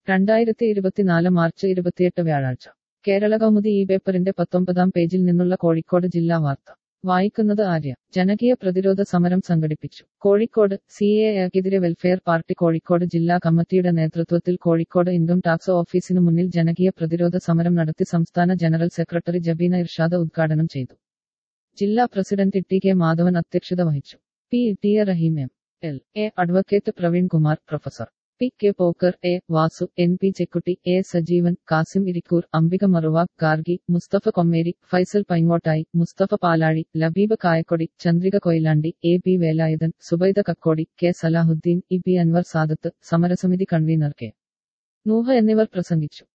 രണ്ടായിരത്തി ഇരുപത്തിനാല് മാർച്ച് ഇരുപത്തിയെട്ട് വ്യാഴാഴ്ച കേരള കൗമുദി ഈ പേപ്പറിന്റെ പത്തൊമ്പതാം പേജിൽ നിന്നുള്ള കോഴിക്കോട് ജില്ലാ വാർത്ത വായിക്കുന്നത് ആര്യ ജനകീയ പ്രതിരോധ സമരം സംഘടിപ്പിച്ചു കോഴിക്കോട് സി എ എക്കെതിരെ വെൽഫെയർ പാർട്ടി കോഴിക്കോട് ജില്ലാ കമ്മിറ്റിയുടെ നേതൃത്വത്തിൽ കോഴിക്കോട് ഇൻകം ടാക്സ് ഓഫീസിനു മുന്നിൽ ജനകീയ പ്രതിരോധ സമരം നടത്തി സംസ്ഥാന ജനറൽ സെക്രട്ടറി ജബീന ഇർഷാദ് ഉദ്ഘാടനം ചെയ്തു ജില്ലാ പ്രസിഡന്റ് ടി കെ മാധവൻ അധ്യക്ഷത വഹിച്ചു P T A Rahim M L A advocate Praveen Kumar professor P K Pokker A Vasu N P Chekkutty A Sajeevan Kasim Irikkur Ambika Maruvak Gargi Mustafa Kommeri Faisal Paingottayi Mustafa Palazhi Labeeb Kayakkodi Chandrika Koyilandy A P Velayudhan Subaida Kakkodi K Salahuddin E P Anwar Sadath സമരസമിതി കൺവീനർ കെ നൂഹ എന്നിവർ പ്രസംഗിച്ചു